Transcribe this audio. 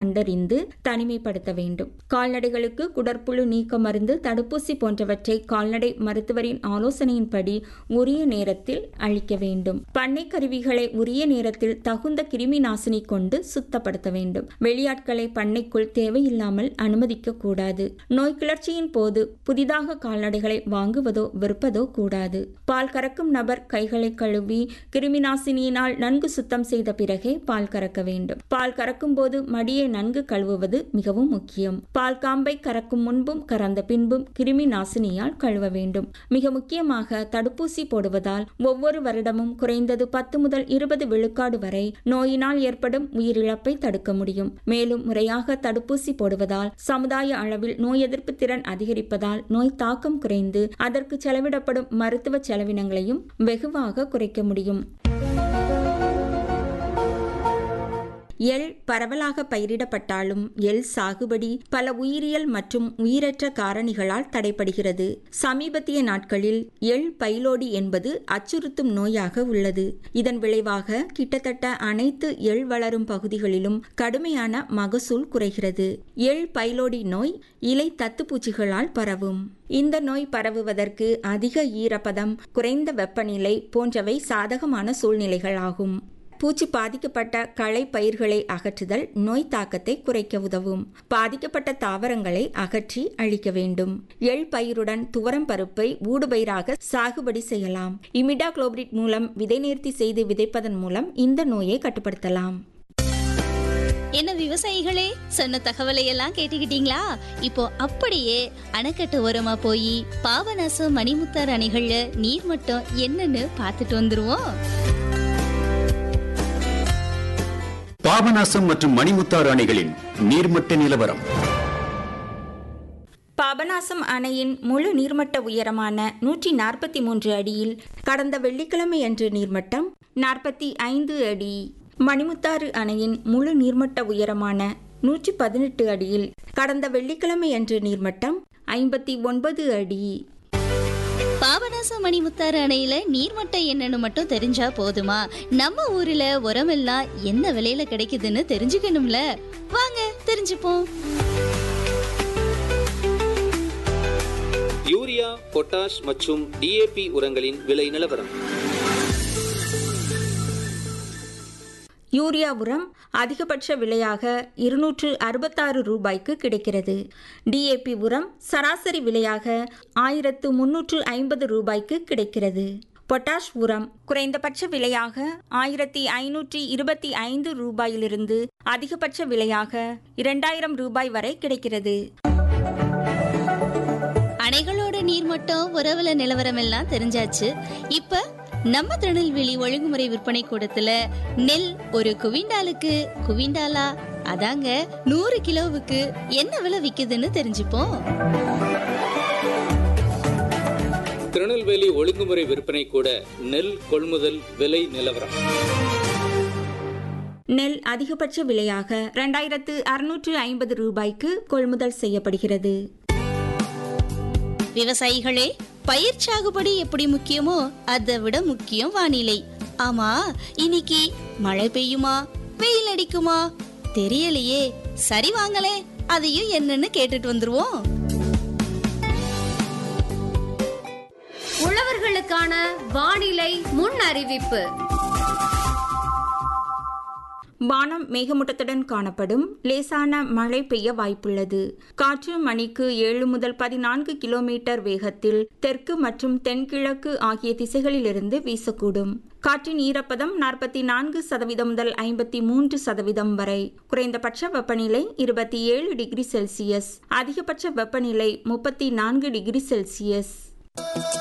கண்டறிந்து தனிமைப்படுத்த வேண்டும் கால்நடைகளுக்கு குடற்புழு நீக்க மருந்து தடுப்பூசி போன்றவற்றை கால்நடை மருத்துவரின் ஆலோசனையின்படி உரிய நேரத்தில் அளிக்க வேண்டும் பண்ணை கருவிகளை உரிய நேரத்தில் தகுந்த கிருமி நாசினி கொண்டு சுத்தப்படுத்த வேண்டும் வெளியாட்களை பண்ணைக்குள் தேவையில்லாமல் அனுமதிக்க கூடாது நோய் கிளர்ச்சியின் போது புதிதாக கால்நடைகளை வாங்குவதோ விற்பதோ கூடாது பால் கறக்கும் நபர் கைகளை கழுவி கிருமி நாசினியினால் நன்கு சுத்தம் செய்த பிறகே பால் கறக்க வேண்டும் பால் கறக்கும் போது மடியை நன்கு கழுவுவது மிகவும் முக்கியம் பால் காம்பை கறக்கும் முன்பும் கறந்த பின்பும் கிருமி நாசினியால் கழுவ வேண்டும் மிக முக்கியமாக தடுப்பூசி போடுவதால் ஒவ்வொரு வருடமும் குறைந்தது பத்து முதல் இருபது விழுக்காடு வரை நோயினால் ஏற்படும் உயிரிழப்பை தடுக்க முடியும் மேலும் முறையாக தடுப்பூசி போடுவதால் சமுதாய அளவில் நோய் எதிர்ப்பு திறன் அதிகரிப்பதால் நோய் தாக்கம் குறைந்து அதற்கு செலவிடப்படும் மருத்துவ செலவினங்களையும் வெகுவாக குறைக்க முடியும் எள் பரவலாக பயிரிடப்பட்டாலும் எள் சாகுபடி பல உயிரியல் மற்றும் உயிரற்ற காரணிகளால் தடைப்படுகிறது சமீபத்திய நாட்களில் எள் பைலோடி என்பது அச்சுறுத்தும் நோயாக உள்ளது இதன் விளைவாக கிட்டத்தட்ட அனைத்து எள் வளரும் பகுதிகளிலும் கடுமையான மகசூல் குறைகிறது எள் பைலோடி நோய் இலை தத்துப்பூச்சிகளால் பரவும் இந்த நோய் பரவுவதற்கு அதிக ஈரப்பதம் குறைந்த வெப்பநிலை போன்றவை சாதகமான சூழ்நிலைகளாகும் பூச்சி பாதிக்கப்பட்ட களை பயிர்களை அகற்றுதல் நோய் தாக்கத்தை குறைக்க உதவும் பாதிக்கப்பட்ட தாவரங்களை அகற்றி அழிக்க வேண்டும் எள் பயிருடன் துவரம் பருப்பை ஊடுபயிராக சாகுபடி செய்யலாம் இமிடா குளோபிரிட் மூலம் விதை நேர்த்தி செய்து விதைப்பதன் மூலம் இந்த நோயை கட்டுப்படுத்தலாம் என்ன விவசாயிகளே சொன்ன தகவலை எல்லாம் கேட்டுக்கிட்டீங்களா இப்போ அப்படியே அணைக்கட்டு ஓரமா போய் பாபநாசம் மணிமுத்தார் அணைகள்ல நீர்மட்டம் என்னன்னு பார்த்துட்டு வந்துருவோம் பாபநாசம் மற்றும் மணிமுத்தாறு அணைகளின் நீர்மட்ட நிலவரம் பாபநாசம் அணையின் முழு நீர்மட்ட உயரமான நூற்றி நாற்பத்தி மூன்று அடியில் கடந்த வெள்ளிக்கிழமை அன்று நீர்மட்டம் நாற்பத்தி ஐந்து அடி மணிமுத்தாறு அணையின் முழு நீர்மட்ட உயரமான நூற்றி பதினெட்டு அடியில் கடந்த வெள்ளிக்கிழமை அன்று நீர்மட்டம் ஐம்பத்தி ஒன்பது அடி பாபநாசம் மணிமுத்தாறு அணையில நீர்மட்டம் என்னன்னு மட்டும் தெரிஞ்சா போதுமா நம்ம ஊர்ல உரமெல்லாம் என்ன விலையில கிடைக்குதுன்னு தெரிஞ்சுக்கணும்ல வாங்க தெரிஞ்சுப்போம் யூரியா பொட்டாஷ் மற்றும் டிஏபி உரங்களின் விலை நிலவரம் யூரியா உரம் அதிகபட்ச விலையாக இருநூற்று அறுபத்தாறு ரூபாய்க்கு கிடைக்கிறது டிஏபி உரம் சராசரி விலையாக ஆயிரத்து முன்னூற்று ஐம்பது ரூபாய்க்கு கிடைக்கிறது பொட்டாஷ் உரம் குறைந்தபட்ச விலையாக ஆயிரத்தி ஐநூற்றி இருபத்தி ஐந்து ரூபாயிலிருந்து அதிகபட்ச விலையாக இரண்டாயிரம் ரூபாய் வரை கிடைக்கிறது அணைகளோட நீர்மட்டம் உறவுல நிலவரம் எல்லாம் தெரிஞ்சாச்சு இப்ப நம்ம திருநெல்வேலி ஒழுங்குமுறை விற்பனை கூடத்துல நெல் ஒரு குவிண்டாலுக்கு குவிண்டாலா அதாங்க நூறு கிலோவுக்கு என்ன விலை விக்குதுன்னு தெரிஞ்சுப்போம் திருநெல்வேலி ஒழுங்குமுறை விற்பனை கூட நெல் கொள்முதல் விலை நிலவரம் நெல் அதிகபட்ச விலையாக இரண்டாயிரத்து அறுநூற்று ஐம்பது ரூபாய்க்கு கொள்முதல் செய்யப்படுகிறது விவசாயிகளே பயிர் சாகுபடி எப்படி முக்கியமோ அதை விட முக்கியம் வானிலை ஆமா இன்னைக்கு மழை பெய்யுமா வெயில் அடிக்குமா தெரியலையே சரி வாங்களே அதையும் என்னன்னு கேட்டுட்டு வந்துருவோம் உழவர்களுக்கான வானிலை முன் அறிவிப்பு வானம் மேகமூட்டத்துடன் காணப்படும் லேசான மழை பெய்ய வாய்ப்புள்ளது காற்று மணிக்கு ஏழு முதல் பதினான்கு கிலோமீட்டர் வேகத்தில் தெற்கு மற்றும் தென்கிழக்கு ஆகிய திசைகளிலிருந்து வீசக்கூடும் காற்றின் ஈரப்பதம் நாற்பத்தி நான்கு சதவீதம் முதல் ஐம்பத்தி மூன்று சதவீதம் வரை குறைந்தபட்ச வெப்பநிலை இருபத்தி ஏழு டிகிரி செல்சியஸ் அதிகபட்ச வெப்பநிலை முப்பத்தி நான்கு டிகிரி செல்சியஸ்